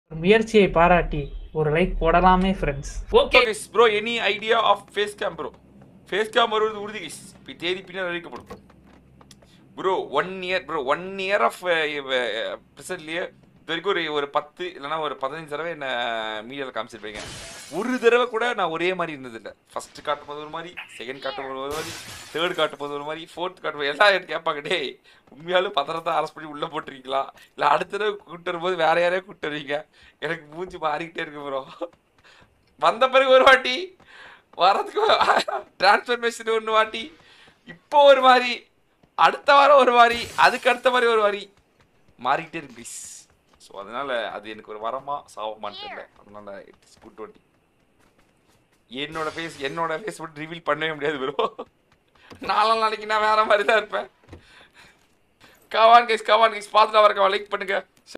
முயற்சியை பாராட்டி ஒரு லைக் போடலாமே friends okay guys bro any idea of face game bro face game வருவது உறுதி கைஸ் இப்போ தேதி பின்னர் அறிவிக்கப்படும் bro one year bro one year of ப்ரெசன்ட்லேயே இது வரைக்கும் ஒரு ஒரு பத்து இல்லைனா ஒரு பதினஞ்சு தடவை என்ன மீடியாவில் காமிச்சிருப்பீங்க ஒரு தடவை கூட நான் ஒரே மாதிரி இருந்ததில்லை ஃபர்ஸ்ட் காட்டும் போது ஒரு மாதிரி செகண்ட் காட்டும் போது ஒரு மாதிரி தேர்ட் காட்டும் போது ஒரு மாதிரி ஃபோர்த் காட்டும் போது எல்லாம் எனக்கு கேட்பாங்க டேய் உண்மையாலும் பத்திரத்தை அரெஸ்ட் பண்ணி உள்ளே போட்டிருக்கீங்களா இல்லை அடுத்த தடவை கூப்பிட்டு வரும்போது வேற யாரையா கூப்பிட்டு வருவீங்க எனக்கு மூஞ்சி மாறிக்கிட்டே இருக்கு ப்ரோ வந்த பிறகு ஒரு வாட்டி வரதுக்கு டிரான்ஸ்ஃபர்மேஷன் ஒன்று வாட்டி இப்போ ஒரு மாதிரி அடுத்த வாரம் ஒரு மாதிரி அதுக்கு அடுத்த மாதிரி ஒரு மாதிரி மாறிக்கிட்டே இருக்கு ப்ளீஸ் ஸோ அதனால அது எனக்கு ஒரு வரமா சாபமான்னு தெரியல அதனால இட்ஸ் குட் ஒன்லி என்னோட ஃபேஸ் என்னோட ஃபேஸ் மட்டும் ரிவீல் பண்ணவே முடியாது ப்ரோ நாலாம் நாளைக்கு நான் வேற மாதிரி தான் இருப்பேன் கவான் கைஸ் கவான் கைஸ் பார்த்துட்டு வரக்கா லைக் பண்ணுங்க